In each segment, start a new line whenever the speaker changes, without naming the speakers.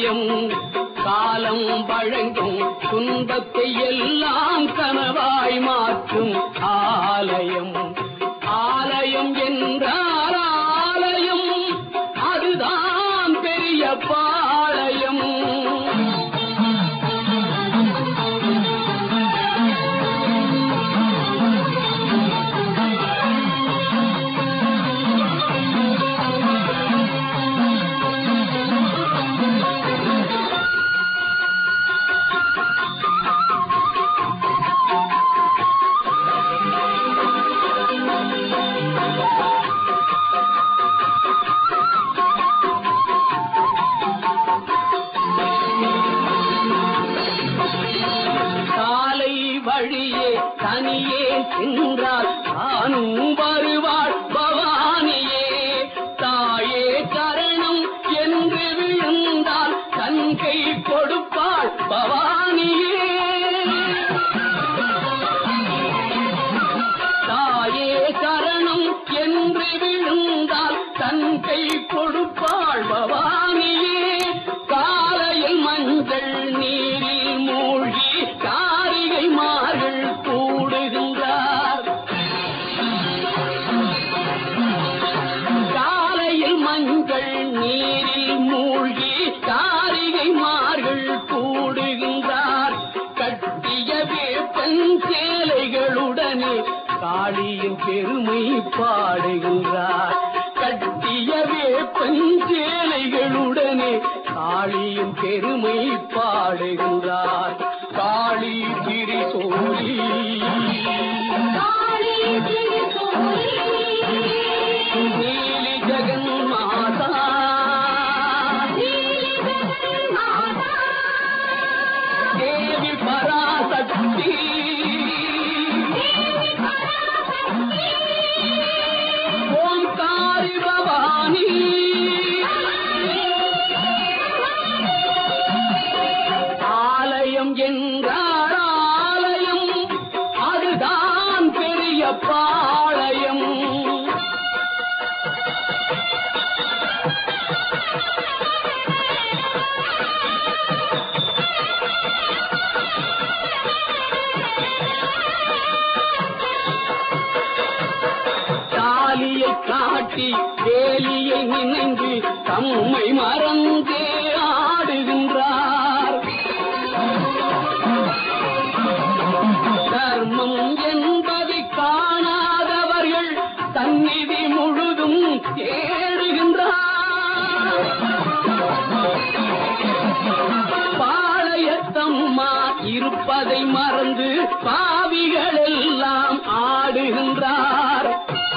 ஆலயம் காலம் வழங்கும் துன்பத்தை எல்லாம் கனவாய் மாற்றும் ஆலயம் ஆலயம் என்றால் ஆலயம் அதுதான் பெரிய பாளையம் சாலை வழியே தனியே சென்றால் தானும் வருவாள் பவானியே தாயே சரணம் என்று விழுந்தால் தன் கை கொடுப்பாள் பவானியே தாயே சரணம் என்று விழுந்தால் தன் கை கொடுப்பாள் பவானியே காலையில் மஞ்சள் நீரில் மூழ்கி காரிகை மார்கள் கூடுகின்றார் காலையில் மஞ்சள் நீரில் மூழ்கி காரிகை மார்கள் கூடுகின்றார் கட்டிய வேப்பன் சேலைகளுடனே காளியின் பெருமை பாடுகின்றார் கட்டிய வேப்பன் சேலைகளுடனே காளியின் பெருமை பாடுகின்றார் காளி திரிசோலி நீலி ஜெகன் மாதா தேவி பராசக்தி ஓம்காரி பவானி ஆலயம் என்றார் ஆலயம் அதுதான் பெரிய பாளையம் தாலியை காட்டி வேலியை நினைந்து தம்மை மறந்தே ஆடுகின்றார் தர்மம் என்பதை காணாதவர்கள் தன்னிதி முழுதும் தேடுகின்றார் பாளையத்தம்மா இருப்பதை மறந்து பாவிகள் எல்லாம் ஆடுகின்றார்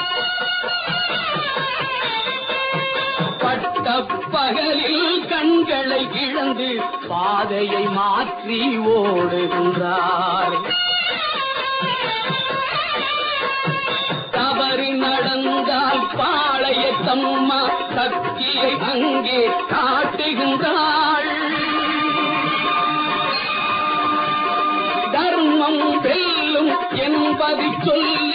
பட்ட பகலில் கண்களை இழந்து பாதையை மாற்றி ஓடுகின்றார் தவறு நடந்தால் பாளையத்தம்மா சக்தியை அங்கே காட்டுகின்றாள் தர்மம் வெல்லும் என்பதை சொல்லி